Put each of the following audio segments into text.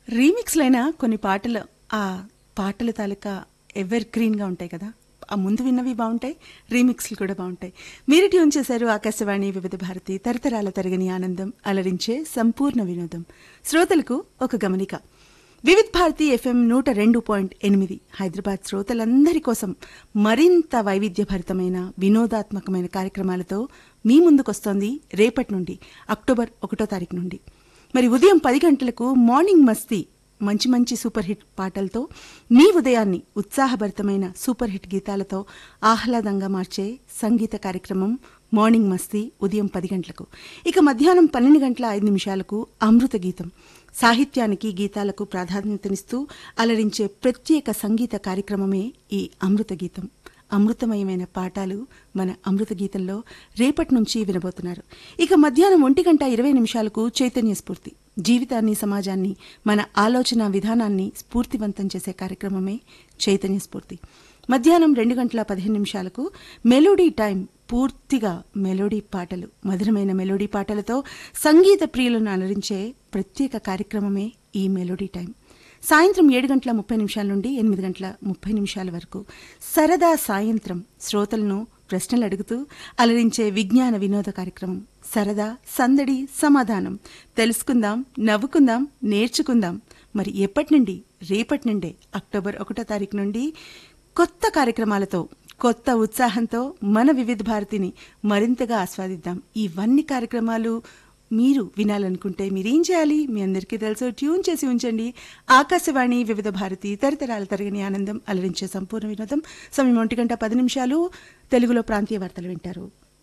రీమిక్స్లైన కొన్ని పాటలు ఆ పాటల తాలూకా ఎవర్ గ్రీన్గా ఉంటాయి కదా ఆ ముందు విన్నవి బాగుంటాయి రీమిక్స్లు కూడా బాగుంటాయి మీరు ట్యూన్ చేశారు ఆకాశవాణి వివిధ భారతి తరతరాల తరగని ఆనందం అలరించే సంపూర్ణ వినోదం శ్రోతలకు ఒక గమనిక వివిధ్ భారతి ఎఫ్ఎం నూట రెండు పాయింట్ ఎనిమిది హైదరాబాద్ శ్రోతలందరి కోసం మరింత వైవిధ్యభరితమైన వినోదాత్మకమైన కార్యక్రమాలతో మీ ముందుకొస్తోంది రేపటి నుండి అక్టోబర్ ఒకటో తారీఖు నుండి మరి ఉదయం పది గంటలకు మార్నింగ్ మస్తీ మంచి మంచి సూపర్ హిట్ పాటలతో మీ ఉదయాన్ని ఉత్సాహభరితమైన సూపర్ హిట్ గీతాలతో ఆహ్లాదంగా మార్చే సంగీత కార్యక్రమం మార్నింగ్ మస్తీ ఉదయం పది గంటలకు ఇక మధ్యాహ్నం పన్నెండు గంటల ఐదు నిమిషాలకు అమృత గీతం సాహిత్యానికి గీతాలకు ప్రాధాన్యతనిస్తూ అలరించే ప్రత్యేక సంగీత కార్యక్రమమే ఈ అమృత గీతం అమృతమయమైన పాఠాలు మన అమృత గీతంలో రేపటి నుంచి వినబోతున్నారు ఇక మధ్యాహ్నం ఒంటి గంట ఇరవై నిమిషాలకు చైతన్య స్ఫూర్తి జీవితాన్ని సమాజాన్ని మన ఆలోచన విధానాన్ని స్ఫూర్తివంతం చేసే కార్యక్రమమే చైతన్య స్ఫూర్తి మధ్యాహ్నం రెండు గంటల పదిహేను నిమిషాలకు మెలోడీ టైం పూర్తిగా మెలోడీ పాటలు మధురమైన మెలోడీ పాటలతో సంగీత ప్రియులను అలరించే ప్రత్యేక కార్యక్రమమే ఈ మెలోడీ టైం సాయంత్రం ఏడు గంటల ముప్పై నిమిషాల నుండి ఎనిమిది గంటల ముప్పై నిమిషాల వరకు సరదా సాయంత్రం శ్రోతలను ప్రశ్నలు అడుగుతూ అలరించే విజ్ఞాన వినోద కార్యక్రమం సరదా సందడి సమాధానం తెలుసుకుందాం నవ్వుకుందాం నేర్చుకుందాం మరి ఎప్పటి నుండి రేపటి నుండే అక్టోబర్ ఒకటో తారీఖు నుండి కొత్త కార్యక్రమాలతో కొత్త ఉత్సాహంతో మన వివిధ భారతిని మరింతగా ఆస్వాదిద్దాం ఇవన్నీ కార్యక్రమాలు మీరు వినాలనుకుంటే మీరేం చేయాలి మీ అందరికీ తెలుసు ట్యూన్ చేసి ఉంచండి ఆకాశవాణి వివిధ భారతి తరతరాల తరగని ఆనందం అలరించే సంపూర్ణ వినోదం సమయం ఒంటి గంట పది నిమిషాలు తెలుగులో ప్రాంతీయ వార్తలు వింటారు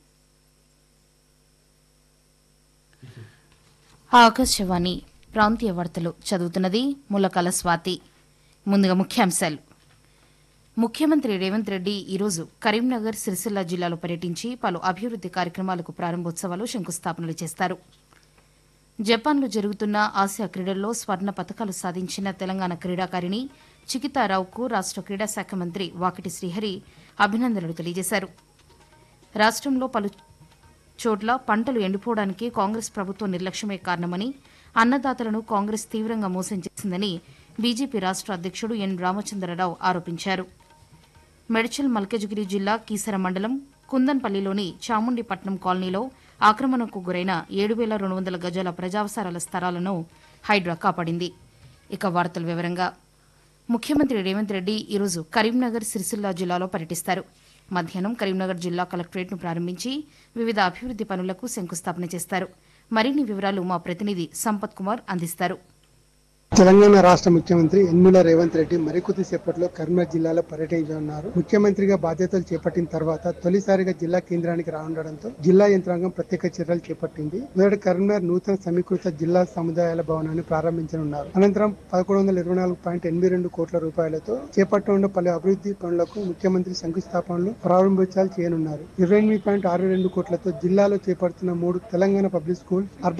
ఆకాశవాణి ప్రాంతీయ వార్తలు చదువుతున్నది ములకల స్వాతి ముందుగా ముఖ్యాంశాలు ముఖ్యమంత్రి రేవంత్ రెడ్డి ఈరోజు కరీంనగర్ సిరిసిల్ల జిల్లాలో పర్యటించి పలు అభివృద్ది కార్యక్రమాలకు ప్రారంభోత్సవాలు శంకుస్థాపనలు చేస్తారు జపాన్లో జరుగుతున్న ఆసియా క్రీడల్లో స్వర్ణ పతకాలు సాధించిన తెలంగాణ క్రీడాకారిణి చికితారావుకు రాష్ట క్రీడా శాఖ మంత్రి వాకిటి శ్రీహరి అభినందనలు తెలియజేశారు రాష్ట్రంలో పలు చోట్ల పంటలు ఎండిపోవడానికి కాంగ్రెస్ ప్రభుత్వం నిర్లక్ష్యమే కారణమని అన్నదాతలను కాంగ్రెస్ తీవ్రంగా మోసం చేసిందని బీజేపీ రాష్ట్ర అధ్యక్షుడు ఎన్ రామచంద్రరావు ఆరోపించారు మెడ్చల్ మల్కజ్గిరి జిల్లా కీసర మండలం కుందన్పల్లిలోని చాముండిపట్నం కాలనీలో ఆక్రమణకు గురైన ఏడు వేల రెండు వందల గజాల ప్రజావసరాల స్థలాలను హైడ్రా కాపాడింది ఇక వార్తల వివరంగా ముఖ్యమంత్రి రేవంత్ రెడ్డి ఈరోజు కరీంనగర్ సిరిసిల్ల జిల్లాలో పర్యటిస్తారు మధ్యాహ్నం కరీంనగర్ జిల్లా కలెక్టరేట్ను ప్రారంభించి వివిధ అభివృద్ది పనులకు శంకుస్థాపన చేస్తారు మరిన్ని వివరాలు మా ప్రతినిధి సంపత్ కుమార్ అందిస్తారు తెలంగాణ రాష్ట్ర ముఖ్యమంత్రి యన్ముల రేవంత్ రెడ్డి మరికొద్ది సేపట్లో కరీంనగర్ జిల్లాలో పర్యటించనున్నారు ముఖ్యమంత్రిగా బాధ్యతలు చేపట్టిన తర్వాత తొలిసారిగా జిల్లా కేంద్రానికి రానుండడంతో జిల్లా యంత్రాంగం ప్రత్యేక చర్యలు చేపట్టింది మొదటి కరీంనగర్ నూతన సమీకృత జిల్లా సముదాయాల భవనాన్ని ప్రారంభించనున్నారు అనంతరం పదకొండు వందల ఇరవై నాలుగు పాయింట్ ఎనిమిది రెండు కోట్ల రూపాయలతో చేపట్టనున్న పలు అభివృద్ధి పనులకు ముఖ్యమంత్రి శంకుస్థాపనలు ప్రారంభోత్సవాలు చేయనున్నారు ఇరవై ఎనిమిది పాయింట్ ఆరు రెండు కోట్లతో జిల్లాలో చేపడుతున్న మూడు తెలంగాణ పబ్లిక్ స్కూల్ అర్బన్